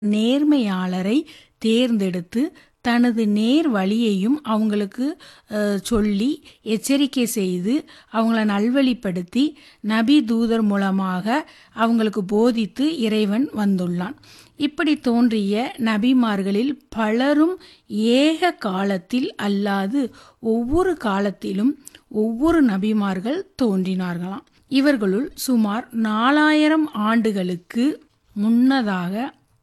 நேர்மையாளரை தேர்ந்தெடுத்து தனது நேர் வழியையும் அவங்களுக்கு அஹ், சொல்லி எச்சரிக்கை செய்து அவங்கள நல்வழிப்படுத்தி நபி தூதர் மூலமாக அவங்களுக்கு போதித்து இறைவன் வந்துள்ளான் இப்படி தோன்றிய நபிமார்களில் பலரும் ஏக காலத்தில் அல்லாது ஒவ்வொரு காலத்திலும் ஒவ்வொரு நபிமார்கள் தோன்றினார்களாம் இவர்களுள் சுமார் நாலாயிரம் ஆண்டுகளுக்கு முன்னதாக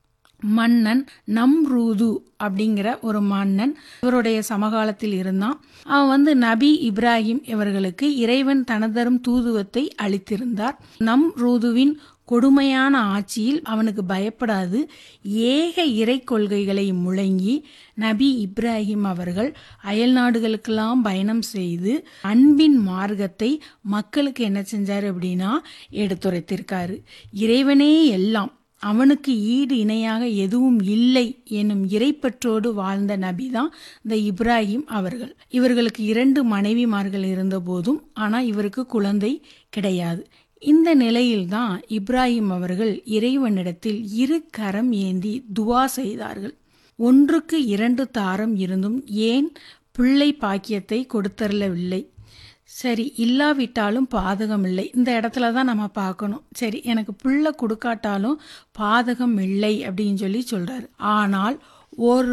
மன்னன் நம்ரூது அப்படிங்கிற ஒரு மன்னன் இவருடைய சமகாலத்தில் இருந்தான் அவன் வந்து நபி இப்ராஹிம் இவர்களுக்கு இறைவன் தனதரும் தூதுவத்தை அளித்திருந்தார் நம்ரூதுவின் கொடுமையான ஆட்சியில் அவனுக்கு பயப்படாது ஏக இறை கொள்கைகளை முழங்கி நபி இப்ராஹிம் அவர்கள் அயல் நாடுகளுக்கெல்லாம் பயணம் செய்து அன்பின் மார்க்கத்தை மக்களுக்கு என்ன செஞ்சார் அப்படின்னா எடுத்துரைத்திருக்காரு இறைவனே எல்லாம் அவனுக்கு ஈடு இணையாக எதுவும் இல்லை என்னும் இறைப்பற்றோடு வாழ்ந்த நபிதான் இந்த இப்ராஹிம் அவர்கள் இவர்களுக்கு இரண்டு மனைவிமார்கள் இருந்தபோதும் ஆனால் இவருக்கு குழந்தை கிடையாது இந்த நிலையில்தான் இப்ராஹிம் அவர்கள் இறைவனிடத்தில் இரு கரம் ஏந்தி துவா செய்தார்கள் ஒன்றுக்கு இரண்டு தாரம் இருந்தும் ஏன் பிள்ளை பாக்கியத்தை கொடுத்தரலவில்லை சரி இல்லாவிட்டாலும் பாதகம் இல்லை இந்த இடத்துல தான் நம்ம பார்க்கணும் சரி எனக்கு புள்ள கொடுக்காட்டாலும் பாதகம் இல்லை அப்படின்னு சொல்லி சொல்றாரு ஆனால் ஒரு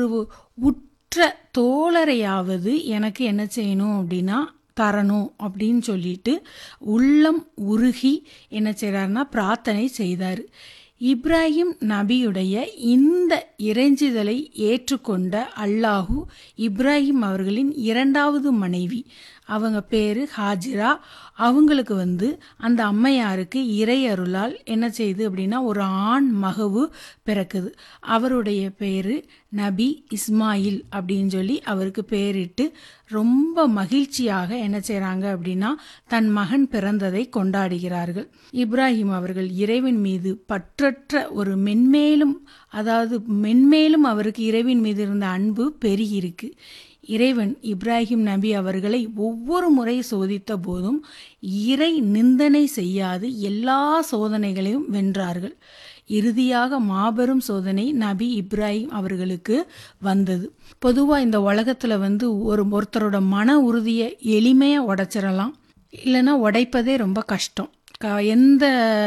உற்ற தோழரையாவது எனக்கு என்ன செய்யணும் அப்படின்னா தரணும் அப்படின்னு சொல்லிட்டு உள்ளம் உருகி என்ன செய்கிறாருன்னா பிரார்த்தனை செய்தார் இப்ராஹிம் நபியுடைய இந்த இறைஞ்சுதலை ஏற்றுக்கொண்ட அல்லாஹு இப்ராஹிம் அவர்களின் இரண்டாவது மனைவி அவங்க பேரு ஹாஜிரா அவங்களுக்கு வந்து அந்த அம்மையாருக்கு இறை அருளால் என்ன செய்யுது அப்படின்னா ஒரு ஆண் மகவு பிறக்குது அவருடைய பேரு நபி இஸ்மாயில் அப்படின்னு சொல்லி அவருக்கு பேரிட்டு ரொம்ப மகிழ்ச்சியாக என்ன செய்கிறாங்க அப்படின்னா தன் மகன் பிறந்ததை கொண்டாடுகிறார்கள் இப்ராஹிம் அவர்கள் இறைவன் மீது பற்றற்ற ஒரு மென்மேலும் அதாவது மென்மேலும் அவருக்கு இறைவன் மீது இருந்த அன்பு பெருகியிருக்கு இறைவன் இப்ராஹிம் நபி அவர்களை ஒவ்வொரு முறை சோதித்த போதும் இறை நிந்தனை செய்யாது எல்லா சோதனைகளையும் வென்றார்கள் இறுதியாக மாபெரும் சோதனை நபி இப்ராஹிம் அவர்களுக்கு வந்தது பொதுவாக இந்த உலகத்தில் வந்து ஒரு ஒருத்தரோட மன உறுதியை எளிமையாக உடைச்சிடலாம் இல்லைன்னா உடைப்பதே ரொம்ப கஷ்டம் க எந்த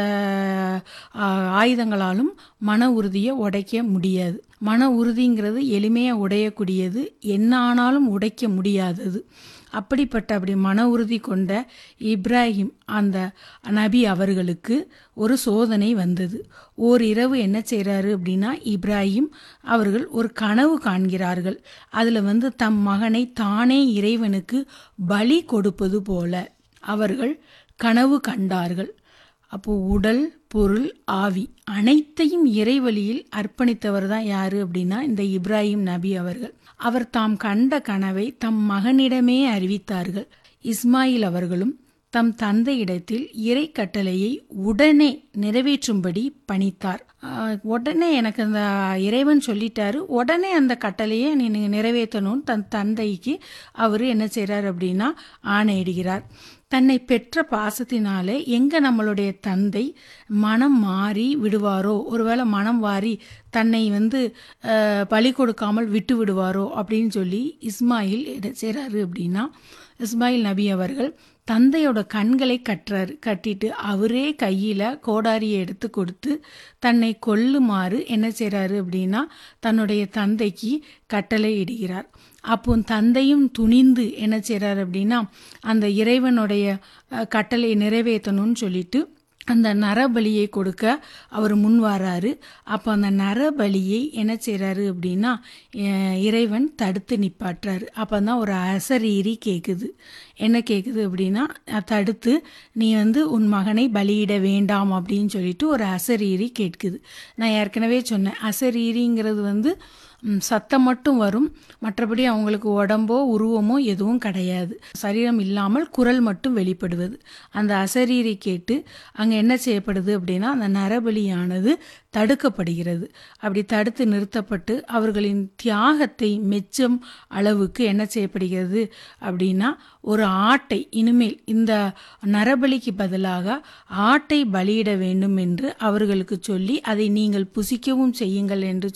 ஆ, ஆயுதங்களாலும் மன உறுதியை உடைக்க முடியாது மன உறுதிங்கிறது எளிமையாக உடையக்கூடியது என்ன ஆனாலும் உடைக்க முடியாதது அப்படிப்பட்ட அப்படி மன உறுதி கொண்ட இப்ராஹிம் அந்த நபி அவர்களுக்கு ஒரு சோதனை வந்தது ஓர் இரவு என்ன செய்கிறாரு அப்படின்னா இப்ராஹிம் அவர்கள் ஒரு கனவு காண்கிறார்கள் அதில் வந்து தம் மகனை தானே இறைவனுக்கு பலி கொடுப்பது போல அவர்கள் கனவு கண்டார்கள் அப்போ உடல் பொருள் ஆவி அனைத்தையும் இறைவழியில் அர்ப்பணித்தவர் தான் யாரு அப்படின்னா இந்த இப்ராஹிம் நபி அவர்கள் அவர் தாம் கண்ட கனவை தம் மகனிடமே அறிவித்தார்கள் இஸ்மாயில் அவர்களும் தம் தந்தையிடத்தில் இறை கட்டளையை உடனே நிறைவேற்றும்படி பணித்தார் ஆஹ் உடனே எனக்கு அந்த இறைவன் சொல்லிட்டாரு உடனே அந்த கட்டளையை நீ நிறைவேற்றணும்னு தன் தந்தைக்கு அவர் என்ன செய்றார் அப்படின்னா ஆணையிடுகிறார் தன்னை பெற்ற பாசத்தினாலே எங்க நம்மளுடைய தந்தை மனம் மாறி விடுவாரோ ஒருவேளை மனம் வாரி தன்னை வந்து அஹ், பலி கொடுக்காமல் விட்டு விடுவாரோ அப்படின்னு சொல்லி இஸ்மாயில் என்ன செய்றாரு அப்படின்னா இஸ்மாயில் நபி அவர்கள் தந்தையோட கண்களை கட்டுறாரு கட்டிட்டு அவரே கையில் கோடாரியை எடுத்து கொடுத்து தன்னை கொல்லுமாறு என்ன செய்றாரு அப்படின்னா தன்னுடைய தந்தைக்கு கட்டளை இடுகிறார் அப்போ தந்தையும் துணிந்து என்ன செய்றாரு அப்படின்னா அந்த இறைவனுடைய அஹ், கட்டளை நிறைவேற்றணும்னு சொல்லிட்டு அந்த நரபலியை கொடுக்க அவர் முன் வராரு அப்போ அந்த நரபலியை என்ன செய்றாரு அப்படின்னா அஹ், இறைவன் தடுத்து நிப்பாட்டுறாரு அப்போ தான் ஒரு அசரீரி கேட்குது என்ன கேட்குது அப்படின்னா அஹ், தடுத்து நீ வந்து உன் மகனை பலியிட வேண்டாம் அப்படின்னு சொல்லிட்டு ஒரு அசரீரி கேட்குது நான் ஏற்கனவே சொன்னேன் அசரீரிங்கிறது வந்து ம், சத்தம் மட்டும் வரும் மற்றபடி அவங்களுக்கு உடம்போ உருவமோ எதுவும் கிடையாது சரீரம் இல்லாமல் குரல் மட்டும் வெளிப்படுவது அந்த அசரீரை கேட்டு அங்கே என்ன செய்யப்படுது அப்படின்னா அந்த நரபலியானது தடுக்கப்படுகிறது அப்படி தடுத்து நிறுத்தப்பட்டு அவர்களின் தியாகத்தை மெச்சும் அளவுக்கு என்ன செய்யப்படுகிறது அப்படின்னா ஒரு ஆட்டை இனிமேல் இந்த நரபலிக்கு பதிலாக ஆட்டை பலியிட வேண்டும் என்று அவர்களுக்கு சொல்லி அதை நீங்கள் புசிக்கவும் செய்யுங்கள் என்று